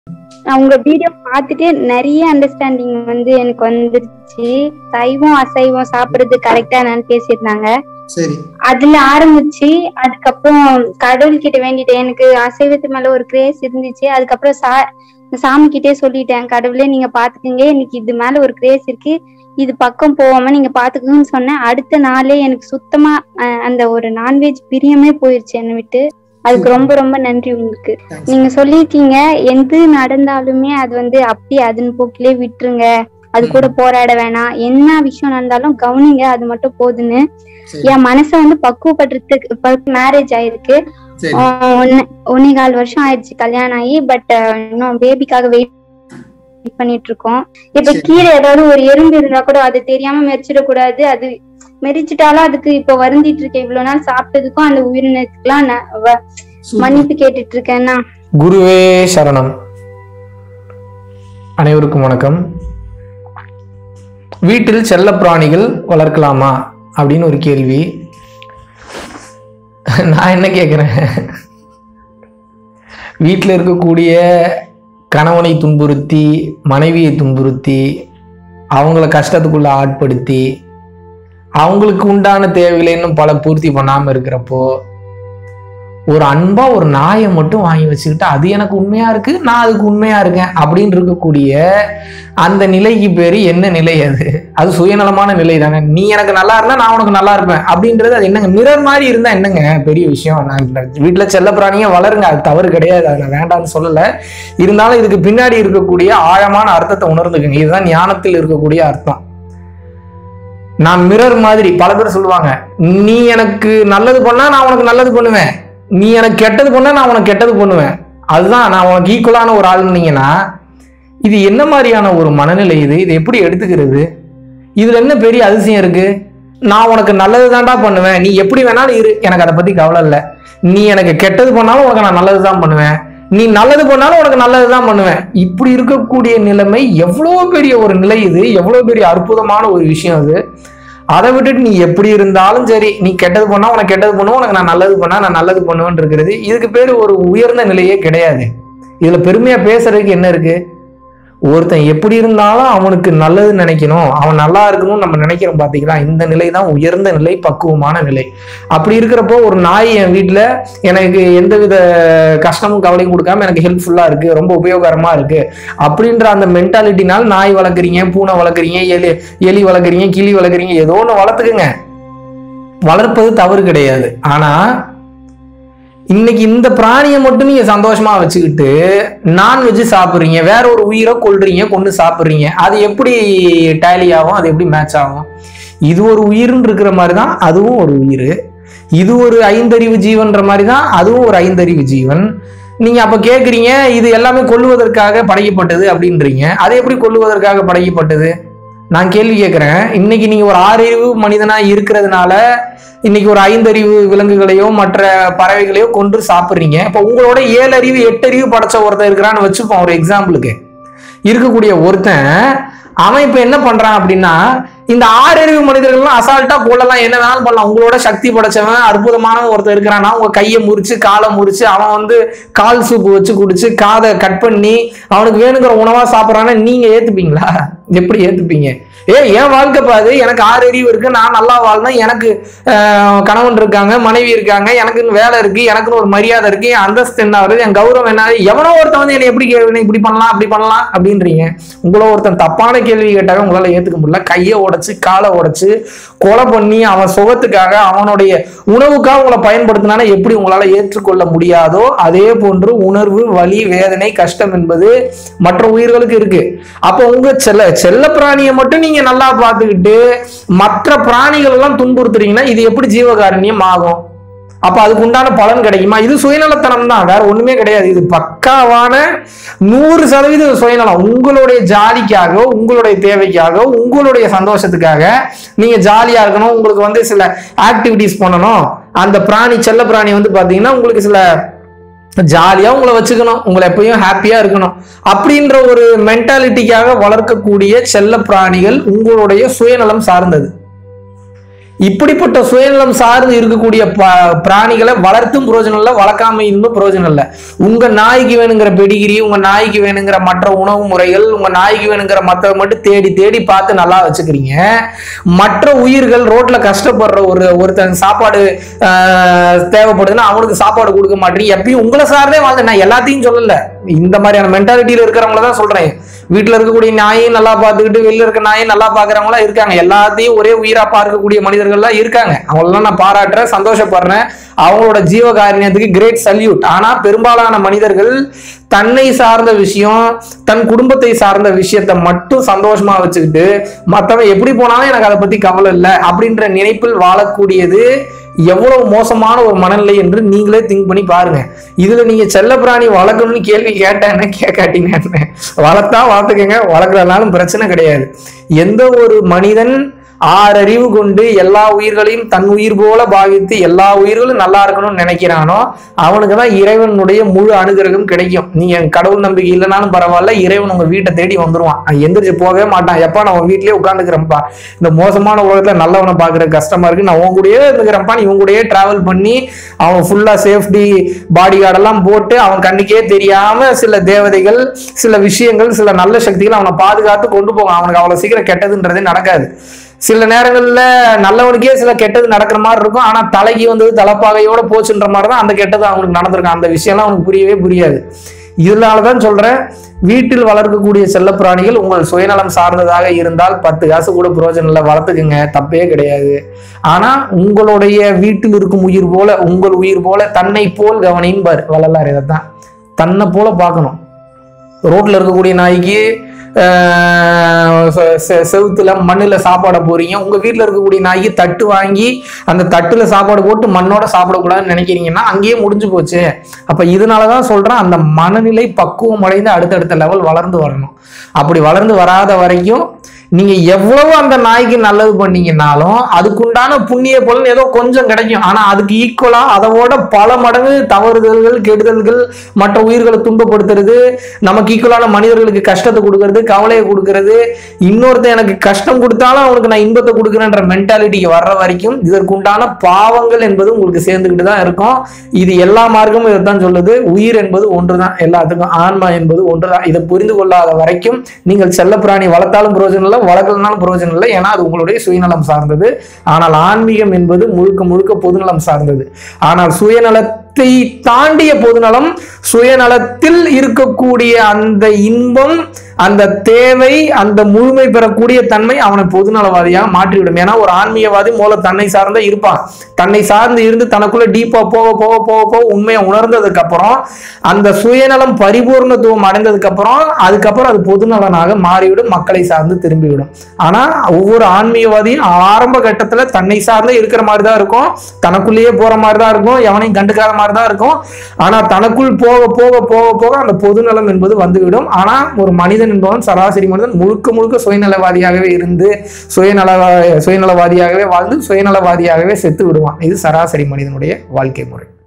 நான் உங்க வீடியோ பார்த்துட்டு நிறைய அண்டர்ஸ்டாண்டிங் வந்து எனக்கு வந்துருச்சு சைவம் அசைவம் சாப்பிடுறது கரெக்டா என்னன்னு பேசியிருந்தாங்க சரி அதுல ஆரம்பிச்சு அதுக்கப்புறம் கடவுள் கிட்ட வேண்டிட்டேன் எனக்கு அசைவத்து மேல ஒரு கிரேஸ் இருந்துச்சு அதுக்கப்புறம் சா சாமி கிட்டே சொல்லிட்டேன் கடவுளே நீங்க பாத்துக்கங்க எனக்கு இது மேல ஒரு கிரேஸ் இருக்கு இது பக்கம் போகாம நீங்க பாத்துக்கோங்கன்னு சொன்னேன் அடுத்த நாளே எனக்கு சுத்தமா அஹ், அந்த ஒரு நான்வெஜ் பிரியமே போயிருச்சு என்னை விட்டு அதுக்கு ரொம்ப ரொம்ப நன்றி உங்களுக்கு தேங்க்ஸ் நீங்க சொல்லியிருக்கீங்க எது நடந்தாலுமே அது வந்து அப்படியே அதன் போக்கிலே விட்டுருங்க அது கூட போராட வேணாம் என்ன விஷயம் நடந்தாலும் கவனிங்க அது மட்டும் போதுன்னு சரி என் மனசை வந்து பக்குவப்படுறதுக்கு மேரேஜ் ஆயிருக்கு சரி ஆஹ் ஒன்னு ஒன்னே கால் வருஷம் ஆயிடுச்சு கல்யாணம் ஆகி பட் இன்னும் பேபிக்காக வெயிட் பண்ணிட்டு இருக்கோம் இப்ப சரி. கீழே ஏதாவது ஒரு எறும்பு இருந்தா கூட அது தெரியாம மெரிச்சிடக்கூடாது அது மெரிச்சிட்டாலும் அதுக்கு இப்ப வருந்திட்டு இருக்கேன் இவ்வளவு நாள் சாப்பிட்டதுக்கும் அந்த உயிரினத்துக்குலாம் நான் வ- சூப்பர். மன்னிப்பு கேட்டுட்டு இருக்கேன்னா குருவே சரணம் அனைவருக்கும் வணக்கம் வீட்டில் செல்ல பிராணிகள் வளர்க்கலாமா அப்படின்னு ஒரு கேள்வி நான் என்ன கேட்குறேன் வீட்டில் இருக்கக்கூடிய கணவனை துன்புறுத்தி மனைவியை துன்புறுத்தி அவங்கள கஷ்டத்துக்குள்ள ஆட்படுத்தி அவங்களுக்கு உண்டான தேவைகளை இன்னும் பல பூர்த்தி பண்ணாமல் இருக்கிறப்போ ஒரு அன்பா ஒரு நாயை மட்டும் வாங்கி வச்சுக்கிட்டு அது எனக்கு உண்மையா இருக்கு நான் அதுக்கு உண்மையா இருக்கேன் அப்படின்னு இருக்கக்கூடிய அந்த நிலைக்கு பேரு என்ன நிலை அது அது சுயநலமான நிலை தானே நீ எனக்கு நல்லா இருந்தா நான் உனக்கு நல்லா இருப்பேன் அப்படின்றது அது என்னங்க மிரர் மாதிரி இருந்தா என்னங்க பெரிய விஷயம் நான் வீட்டுல செல்ல பிராணிங்க வளருங்க அது தவறு கிடையாது அதை நான் வேண்டாம்னு சொல்லல இருந்தாலும் இதுக்கு பின்னாடி இருக்கக்கூடிய ஆழமான அர்த்தத்தை உணர்ந்துக்குங்க இதுதான் ஞானத்தில் இருக்கக்கூடிய அர்த்தம் நான் மிரர் மாதிரி பல பேர் சொல்லுவாங்க நீ எனக்கு நல்லது பண்ணா நான் உனக்கு நல்லது பண்ணுவேன் நீ எனக்கு கெட்டது பண்ணா நான் உனக்கு கெட்டது பண்ணுவேன் அதுதான் நான் உனக்கு ஈக்குவலான ஒரு ஆளுன்னீங்கன்னா இது என்ன மாதிரியான ஒரு மனநிலை இது இது எப்படி எடுத்துக்கிறது இதுல என்ன பெரிய அதிசயம் இருக்கு நான் உனக்கு நல்லது தான்டா பண்ணுவேன் நீ எப்படி வேணாலும் இரு எனக்கு அதை பத்தி கவலை இல்லை நீ எனக்கு கெட்டது பண்ணாலும் உனக்கு நான் நல்லது தான் பண்ணுவேன் நீ நல்லது பண்ணாலும் உனக்கு நல்லது தான் பண்ணுவேன் இப்படி இருக்கக்கூடிய நிலைமை எவ்வளோ பெரிய ஒரு நிலை இது எவ்வளோ பெரிய அற்புதமான ஒரு விஷயம் அது அதை விட்டுட்டு நீ எப்படி இருந்தாலும் சரி நீ கெட்டது பண்ணா உனக்கு கெட்டது பண்ணுவோம் உனக்கு நான் நல்லது பண்ணா நான் நல்லது பண்ணுவேன் இருக்கிறது இதுக்கு பேர் ஒரு உயர்ந்த நிலையே கிடையாது இதுல பெருமையா பேசுறதுக்கு என்ன இருக்கு ஒருத்தன் எப்படி இருந்தாலும் அவனுக்கு நல்லது நினைக்கணும் அவன் நல்லா இருக்கணும்னு நம்ம நினைக்கிறோம் பாத்தீங்களா இந்த நிலை தான் உயர்ந்த நிலை பக்குவமான நிலை அப்படி இருக்கிறப்போ ஒரு நாய் என் வீட்டில் எனக்கு எந்தவித கஷ்டமும் கவலையும் கொடுக்காம எனக்கு ஹெல்ப்ஃபுல்லா இருக்கு ரொம்ப உபயோகரமா இருக்கு அப்படின்ற அந்த மென்டாலிட்டினால் நாய் வளர்க்குறீங்க பூனை வளர்க்குறீங்க எலி எலி வளர்க்குறீங்க கிளி வளர்க்குறீங்க ஏதோ ஒன்று வளர்த்துக்குங்க வளர்ப்பது தவறு கிடையாது ஆனா இன்னைக்கு இந்த பிராணியை மட்டும் நீங்க சந்தோஷமா வச்சுக்கிட்டு நான்வெஜ் சாப்பிட்றீங்க வேற ஒரு உயிரை கொல்றீங்க கொண்டு சாப்பிட்றீங்க அது எப்படி டேலி ஆகும் அது எப்படி மேட்ச் ஆகும் இது ஒரு உயிர்னு இருக்கிற மாதிரி தான் அதுவும் ஒரு உயிர் இது ஒரு ஐந்தறிவு ஜீவன்ற மாதிரி தான் அதுவும் ஒரு ஐந்தறிவு ஜீவன் நீங்க அப்ப கேக்குறீங்க இது எல்லாமே கொல்லுவதற்காக படைக்கப்பட்டது அப்படின்றீங்க அது எப்படி கொல்லுவதற்காக படைக்கப்பட்டது நான் கேள்வி கேட்கிறேன் இன்னைக்கு நீங்க ஒரு ஆறறிவு மனிதனா இருக்கிறதுனால இன்னைக்கு ஒரு ஐந்தறிவு விலங்குகளையோ மற்ற பறவைகளையோ கொன்று சாப்பிட்றீங்க இப்போ உங்களோட ஏழு அறிவு எட்டு அறிவு படைச்ச ஒருத்தன் இருக்கிறான்னு வச்சுப்போம் ஒரு எக்ஸாம்பிளுக்கு இருக்கக்கூடிய ஒருத்தன் அவன் இப்ப என்ன பண்றான் அப்படின்னா இந்த ஆறறிவு மனிதர்கள்லாம் அசால்ட்டா கொள்ளலாம் என்ன வேணாலும் பண்ணலாம் உங்களோட சக்தி படைச்சவன் அற்புதமான ஒருத்தர் இருக்கிறான்னா உங்க கையை முறிச்சு காலை முறிச்சு அவன் வந்து கால் சூப்பு வச்சு குடிச்சு காதை கட் பண்ணி அவனுக்கு வேணுங்கிற உணவா சாப்பிட்றான்னா நீங்க ஏத்துப்பீங்களா எப்படி ஏத்துப்பீங்க ஏ என் வாழ்க்கை பாது எனக்கு ஆறு அறிவு இருக்கு நான் நல்லா வாழ்ந்தேன் எனக்கு ஆஹ், கணவன் இருக்காங்க மனைவி இருக்காங்க எனக்குன்னு வேலை இருக்கு எனக்குன்னு ஒரு மரியாதை இருக்கு என் அந்தஸ்து என்ன வருது என் கௌரவம் என்ன ஆகுது? எவனோ ஒருத்தன் வந்து என்னை எப்படி கே- என்னை இப்படி பண்ணலாம் அப்படி பண்ணலாம் அப்படின்றீங்க உங்கள ஒருத்தன் தப்பான கேள்வி கேட்டாவே உங்களால ஏத்துக்க முடியல கையை உடைச்சு காலை உடைச்சு கொலை பண்ணி அவன் சுகத்துக்காக அவனுடைய உணவுக்காக உங்களை பயன்படுத்தினானா எப்படி உங்களால ஏற்றுக்கொள்ள முடியாதோ அதே போன்று உணர்வு வலி வேதனை கஷ்டம் என்பது மற்ற உயிர்களுக்கு இருக்கு அப்போ உங்க செல்ல செல்ல பிராணியை மட்டும் நீங்க நல்லா பார்த்துக்கிட்டு மற்ற பிராணிகள் எல்லாம் துன்புறுத்துறீங்கன்னா இது எப்படி ஜீவகாருண்யம் ஆகும் அப்ப அதுக்கு உண்டான பலன் கிடைக்குமா இது சுயநலத்தனம் தான் வேற ஒண்ணுமே கிடையாது இது பக்காவான நூறு சதவீதம் சுயநலம் உங்களுடைய ஜாலிக்காக உங்களுடைய தேவைக்காக உங்களுடைய சந்தோஷத்துக்காக நீங்க ஜாலியா இருக்கணும் உங்களுக்கு வந்து சில ஆக்டிவிட்டிஸ் பண்ணணும் அந்த பிராணி செல்ல பிராணி வந்து பாத்தீங்கன்னா உங்களுக்கு சில ஜாலியா உங்களை வச்சுக்கணும் உங்களை எப்பயும் ஹாப்பியா இருக்கணும் அப்படின்ற ஒரு மென்டாலிட்டிக்காக வளர்க்கக்கூடிய செல்ல பிராணிகள் உங்களுடைய சுயநலம் சார்ந்தது இப்படிப்பட்ட சுயநலம் சார்ந்து இருக்கக்கூடிய ப- பிராணிகளை வளர்த்தும் பிரயோஜனம் இல்லை வளர்க்காம இன்னும் பிரயோஜனம் இல்லை உங்க நாய்க்கு வேணுங்கிற பெடிகிரி உங்க நாய்க்கு வேணுங்கிற மற்ற உணவு முறைகள் உங்க நாய்க்கு வேணுங்கிற மற்ற மட்டும் தேடி தேடி பார்த்து நல்லா வச்சுக்கிறீங்க மற்ற உயிர்கள் ரோட்ல கஷ்டப்படுற ஒரு ஒருத்தன் சாப்பாடு ஆஹ், தேவைப்படுதுன்னா அவனுக்கு சாப்பாடு கொடுக்க மாட்டீங்க எப்பயும் உங்களை சார்ந்தே வாழ்ந்து நான் எல்லாத்தையும் சொல்லல இந்த மாதிரியான மென்டாலிட்டியில இருக்கிறவங்கள தான் சொல்றேன் வீட்டுல இருக்கக்கூடிய நாயையும் நல்லா பார்த்துக்கிட்டு வெளில இருக்க நாயையும் நல்லா பாக்குறவங்களா இருக்காங்க எல்லாத்தையும் ஒரே உயிரா பார்க்கக்கூடிய மனிதர்கள்லாம் இருக்காங்க அவங்களெல்லாம் நான் பாராட்டுறேன் சந்தோஷப்படுறேன் அவங்களோட ஜீவ காரணியத்துக்கு கிரேட் சல்யூட் ஆனா பெரும்பாலான மனிதர்கள் தன்னை சார்ந்த விஷயம் தன் குடும்பத்தை சார்ந்த விஷயத்தை மட்டும் சந்தோஷமா வச்சுக்கிட்டு மத்தவன் எப்படி போனாலும் எனக்கு அதை பத்தி கவலை இல்லை அப்படின்ற நினைப்பில் வாழக்கூடியது எவ்வளவு மோசமான ஒரு மனநிலை என்று நீங்களே திங்க் பண்ணி பாருங்க இதுல நீங்க செல்லப்பிராணி வளர்க்கணும்னு கேள்வி கேட்டேன்னு கேட்காட்டீங்க என்ன வளர்த்தா வளர்த்துக்கங்க வளர்க்கறதுனாலும் பிரச்சனை கிடையாது எந்த ஒரு மனிதன் ஆறறிவு கொண்டு எல்லா உயிர்களையும் தன் உயிர் போல பாவித்து எல்லா உயிர்களும் நல்லா இருக்கணும்னு நினைக்கிறானோ அவனுக்கு தான் இறைவனுடைய முழு அனுகிரகம் கிடைக்கும் நீங்க கடவுள் நம்பிக்கை இல்லைனாலும் பரவாயில்ல இறைவன் உங்க வீட்டை தேடி வந்துருவான் அவன் எந்திரிச்சு போகவே மாட்டான் எப்பா நான் உன் வீட்லயே உட்காந்துக்கிறேன்ப்பா இந்த மோசமான உலகத்துல நல்லவனை பாக்குற கஷ்டமா இருக்கு நான் உன் கூடயே இருந்துக்கிறேன்ப்பா நீ உன் கூடயே டிராவல் பண்ணி அவன் ஃபுல்லா சேஃப்டி பாடி கார்டெல்லாம் போட்டு அவன் கண்ணுக்கே தெரியாம சில தேவதைகள் சில விஷயங்கள் சில நல்ல சக்திகள் அவனை பாதுகாத்து கொண்டு போகும் அவனுக்கு அவ்வளவு சீக்கிரம் கெட்டதுன்றதே நடக்காது சில நேரங்கள்ல நல்லவனுக்கே சில கெட்டது நடக்கிற மாதிரி இருக்கும் ஆனா தலைக்கு வந்தது தலைப்பாகையோட போச்சுன்ற மாதிரி தான் அந்த கெட்டது அவனுக்கு நடந்திருக்கும் அந்த விஷயம்லாம் அவனுக்கு புரியவே புரியாது இதனாலதான் சொல்றேன் வீட்டில் வளர்க்கக்கூடிய செல்லப்பிராணிகள் உங்கள் சுயநலம் சார்ந்ததாக இருந்தால் பத்து காசு கூட பிரயோஜனம் இல்லை வளர்த்துக்குங்க தப்பே கிடையாது ஆனா உங்களுடைய வீட்டில் இருக்கும் உயிர் போல உங்கள் உயிர் போல தன்னை போல் கவனின்பார் வள்ளலார் இதைத்தான் தன்னை போல பார்க்கணும் ரோட்ல இருக்கக்கூடிய நாய்க்கு ஆஹ், செ- செ- செவுத்துல மண்ணுல சாப்பாட போறீங்க உங்க வீட்ல இருக்கக்கூடிய நாய்க்கு தட்டு வாங்கி அந்த தட்டுல சாப்பாடு போட்டு மண்ணோட சாப்பிடக்கூடாதுன்னு நினைக்கிறீங்கன்னா அங்கேயே முடிஞ்சு போச்சு அப்ப இதனாலதான் சொல்றேன் அந்த மனநிலை பக்குவம் அடைந்து அடுத்தடுத்த லெவல் வளர்ந்து வரணும் அப்படி வளர்ந்து வராத வரைக்கும் நீங்க எவ்வளவு அந்த நாய்க்கு நல்லது பண்ணீங்கன்னாலும் அதுக்குண்டான புண்ணிய பலன் ஏதோ கொஞ்சம் கிடைக்கும் ஆனா அதுக்கு ஈக்குவலா அதோட பல மடங்கு தவறுதல்கள் கெடுதல்கள் மற்ற உயிர்களை துன்பப்படுத்துறது நமக்கு ஈக்குவலான மனிதர்களுக்கு கஷ்டத்தை கொடுக்கறது கவலையை கொடுக்கறது இன்னொருத்தன் எனக்கு கஷ்டம் கொடுத்தாலும் அவனுக்கு நான் இன்பத்தை கொடுக்குறேன்ற மென்டாலிட்டிக்கு வர்ற வரைக்கும் இதற்குண்டான பாவங்கள் என்பது உங்களுக்கு சேர்ந்துக்கிட்டு தான் இருக்கும் இது எல்லா மார்க்கமும் இதைத்தான் சொல்லுது உயிர் என்பது ஒன்றுதான் எல்லாத்துக்கும் ஆன்மா என்பது ஒன்றுதான் இதை புரிந்து கொள்ளாத வரைக்கும் நீங்கள் செல்லப்பிராணி வளர்த்தாலும் பிரயோஜனம் இல்லை வளர்க்கலனாலும் பிரயோஜனம் இல்லை ஏன்னா அது உங்களுடைய சுயநலம் சார்ந்தது ஆனால் ஆன்மீகம் என்பது முழுக்க முழுக்க பொதுநலம் சார்ந்தது ஆனால் சுயநலத்தை தாண்டிய பொதுநலம் சுயநலத்தில் இருக்கக்கூடிய அந்த இன்பம் அந்த தேவை அந்த முழுமை பெறக்கூடிய தன்மை அவனை பொதுநலவாதியாக மாற்றிவிடும் ஏன்னா ஒரு ஆன்மீகவாதி மூல தன்னை சார்ந்த இருப்பான் தன்னை சார்ந்து இருந்து தனக்குள்ள டீப்பா போக போக போக போக உண்மையை உணர்ந்ததுக்கு அப்புறம் அந்த சுயநலம் பரிபூர்ணத்துவம் அடைந்ததுக்கு அப்புறம் அதுக்கப்புறம் அது பொதுநலனாக மாறிவிடும் மக்களை சார்ந்து திரும்பிவிடும் ஆனா ஒவ்வொரு ஆன்மீகவாதியும் ஆரம்ப கட்டத்துல தன்னை சார்ந்தே இருக்கிற மாதிரி தான் இருக்கும் தனக்குள்ளேயே போற மாதிரி தான் இருக்கும் எவனையும் கண்டுக்காத மாதிரி தான் இருக்கும் ஆனா தனக்குள் போக போக போக போக அந்த பொதுநலம் என்பது வந்துவிடும் ஆனா ஒரு மனிதன் என்பவன் சராசரி மனிதன் முழுக்க முழுக்க சுயநலவாதியாகவே இருந்து சுயநல சுயநலவாதியாகவே வாழ்ந்து சுயநலவாதியாகவே செத்து விடுவான் இது சராசரி மனிதனுடைய வாழ்க்கை முறை